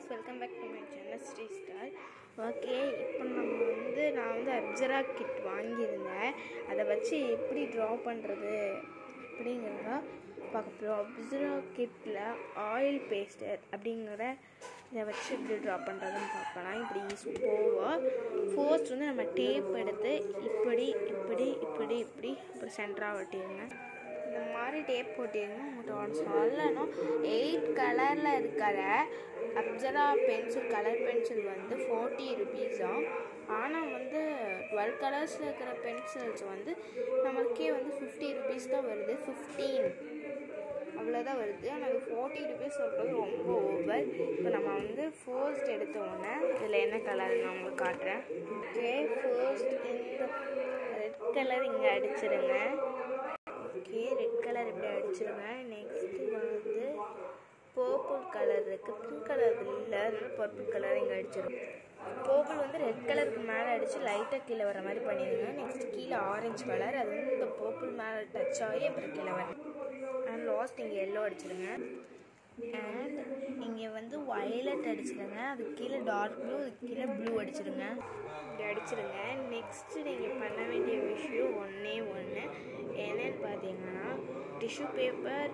Guys welcome back to my channel Sri star okay இப்போ நம்ம வந்து நான் வந்து அப்சரா கிட் வாங்கியிருந்தேன் அதை வச்சு எப்படி ட்ரா பண்ணுறது அப்படிங்கிறத பார்க்க போகிறோம் அப்சரா கிட்டில் ஆயில் பேஸ்டர் அப்படிங்கிற இதை வச்சு எப்படி ட்ரா பண்ணுறதுன்னு பார்க்கலாம் இப்படி ஸ்லோவாக ஃபர்ஸ்ட் வந்து நம்ம டேப் எடுத்து இப்படி இப்படி இப்படி இப்படி அப்புறம் சென்டராக ஒட்டிடுங்க இந்த மாதிரி டேப் போட்டிருங்க உங்கள்கிட்ட ஒன்று சொல்லணும் எயிட் கலரில் இருக்கிற அப்சரா பென்சில் கலர் பென்சில் வந்து ஃபோர்ட்டி ருபீஸாம் ஆனால் வந்து டுவெல் கலர்ஸில் இருக்கிற பென்சில்ஸ் வந்து நமக்கே வந்து ஃபிஃப்டி ருபீஸ் தான் வருது ஃபிஃப்டீன் அவ்வளோதான் வருது ஆனால் அது ஃபார்ட்டி ருபீஸ் சொல்கிறது ரொம்ப ஓவர் இப்போ நம்ம வந்து ஃபர்ஸ்ட் எடுத்த உடனே இதில் என்ன கலர் நான் உங்களுக்கு காட்டுறேன் ஓகே ஃபர்ஸ்ட் இந்த ரெட் கலர் இங்கே அடிச்சிருங்க ஓகே ரெட் கலர் இப்படி அடிச்சிருங்க நெக்ஸ்ட்டு வந்து பர்பிள் கலர் இருக்குது பிங்க் கலர் இல்லை அதனால பர்பிள் கலர் இங்கே அடிச்சிடும் பர்பிள் வந்து ரெட் கலருக்கு மேலே அடித்து லைட்டாக கீழே வர மாதிரி பண்ணிடுங்க நெக்ஸ்ட் கீழே ஆரஞ்சு கலர் அது வந்து இந்த பர்பிள் மேலே டச் ஆகி அப்புறம் கீழே வரும் அண்ட் லாஸ்ட் இங்கே எல்லோ அடிச்சிருங்க அண்ட் இங்கே வந்து வயலட் அடிச்சிருங்க அதுக்கு கீழே டார்க் ப்ளூ அதுக்கு கீழே ப்ளூ அடிச்சிருங்க இப்படி அடிச்சிருங்க நெக்ஸ்ட்டு நீங்கள் பண்ண வேண்டிய விஷயம் ஒன்றே ஒன்று என்னன்னு பார்த்தீங்கன்னா டிஷ்யூ பேப்பர்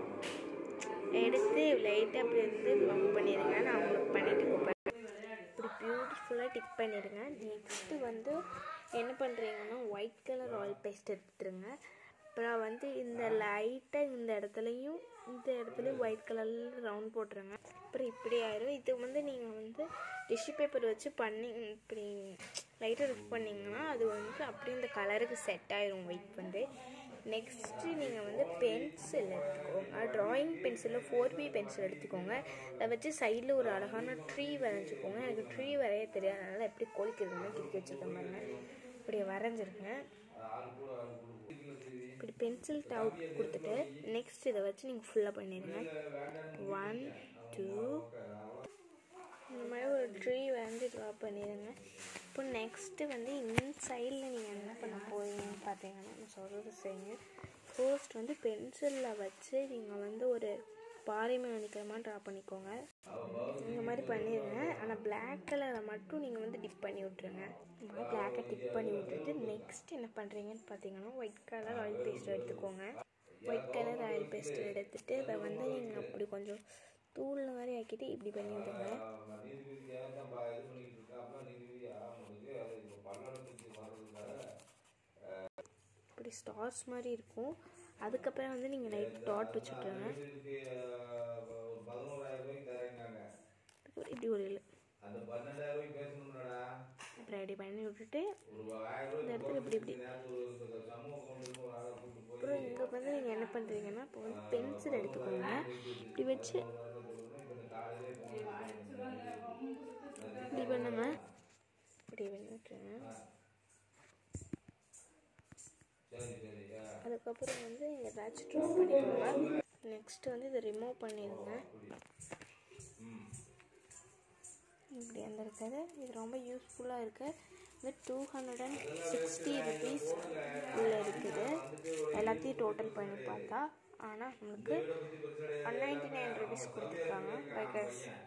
எடுத்து லைட்டாக அப்படி இருந்து லாக் பண்ணிடுங்க நான் உங்களுக்கு பண்ணிட்டு கூப்பிட்றேன் இப்படி பியூட்டிஃபுல்லாக டிப் பண்ணிடுங்க நெக்ஸ்ட்டு வந்து என்ன பண்ணுறீங்கன்னா ஒயிட் கலர் ஆயில் பேஸ்ட் எடுத்துருங்க அப்புறம் வந்து இந்த லைட்டாக இந்த இடத்துலையும் இந்த இடத்துலையும் ஒயிட் கலரில் ரவுண்ட் போட்டுருங்க அப்புறம் இப்படி ஆயிரும் இது வந்து நீங்கள் வந்து டிஷ்யூ பேப்பர் வச்சு பண்ணி இப்படி லைட்டாக இது பண்ணிங்கன்னா அது வந்து அப்படியே இந்த கலருக்கு செட் ஆயிரும் ஒயிட் வந்து நெக்ஸ்ட்டு நீங்கள் வந்து பென்சில் எடுத்துக்கோங்க ட்ராயிங் பென்சிலில் ஃபோர் பி பென்சில் எடுத்துக்கோங்க அதை வச்சு சைடில் ஒரு அழகான ட்ரீ வரைஞ்சிக்கோங்க எனக்கு ட்ரீ வரைய தெரியாதனால எப்படி கோழிக்கிறதுன்னு கிறுக்கி வச்சுருக்கேன் பாருங்க இப்படி வரைஞ்சிருங்க இப்படி பென்சில் டவு கொடுத்துட்டு நெக்ஸ்ட் இதை வச்சு நீங்கள் ஃபுல்லாக பண்ணிடுங்க ஒன் டூ இந்த மாதிரி ஒரு ட்ரீ வந்து ட்ரா பண்ணிடுங்க இப்போ நெக்ஸ்ட்டு வந்து இன்சைடில் நீங்கள் என்ன பண்ண போறீங்கன்னு பார்த்தீங்கன்னா நான் சொல்கிறது செய்யுங்க ஃபர்ஸ்ட் வந்து பென்சிலில் வச்சு நீங்கள் வந்து ஒரு பாறை மேலே நிற்கிற மாதிரி ட்ரா பண்ணிக்கோங்க இந்த மாதிரி பண்ணிடுங்க ஆனால் பிளாக் கலரில் மட்டும் நீங்கள் வந்து டிப் பண்ணி விட்ருங்க இந்த மாதிரி பிளாக்கை டிப் பண்ணி விட்டுட்டு நெக்ஸ்ட் என்ன பண்ணுறீங்கன்னு பார்த்தீங்கன்னா ஒயிட் கலர் ஆயில் பேஸ்ட் எடுத்துக்கோங்க ஒயிட் கலர் ஆயில் பேஸ்ட் எடுத்துகிட்டு அதை வந்து நீங்கள் அப்படி கொஞ்சம் தூள் மாதிரி ஆக்கிட்டு இப்படி பண்ணி விடுங்க இப்படி ஸ்டார்ஸ் மாதிரி இருக்கும் அதுக்கப்புறம் வந்து நீங்கள் லைட் டாட் வச்சு விட்ருங்க இப்படி ஒரு இல்லை அந்த பன்னெண்டாயிரம் ரூபாய்க்கு பேசணும்லடா அப்புறம் இப்படி பண்ணி விட்டுட்டு ஒரு ஆயிரம் இந்த இடத்துல இப்படி இப்படி ரூபாய் சமூக கொண்டு ஒரு ஆளை கூட்டு போய் அப்புறம் இங்கே வந்து நீங்கள் என்ன பண்ணுறீங்கன்னா இப்போ வந்து பென்சில் எடுத்துக்கோங்க இப்படி வச்சு இப்படி பண்ணுங்க இப்படி பண்ணி விட்டுருங்க சரி சரி ஆ. அதுக்கப்புறம் வந்து ஏதாச்சும் ட்ரா பண்ணிக்கோங்க நெக்ஸ்ட் வந்து இதை ரிமூவ் பண்ணிடுங்க இப்படி அந்த இருக்குது இது ரொம்ப யூஸ்ஃபுல்லாக இருக்குது இது two hundred and sixty rupees உள்ள இருக்குது எல்லாத்தையும் டோட்டல் பண்ணி பார்த்தா ஆனால் நம்மளுக்கு ஒன் நைன்டி நைன் ருபீஸ் கொடுத்துருக்காங்க பை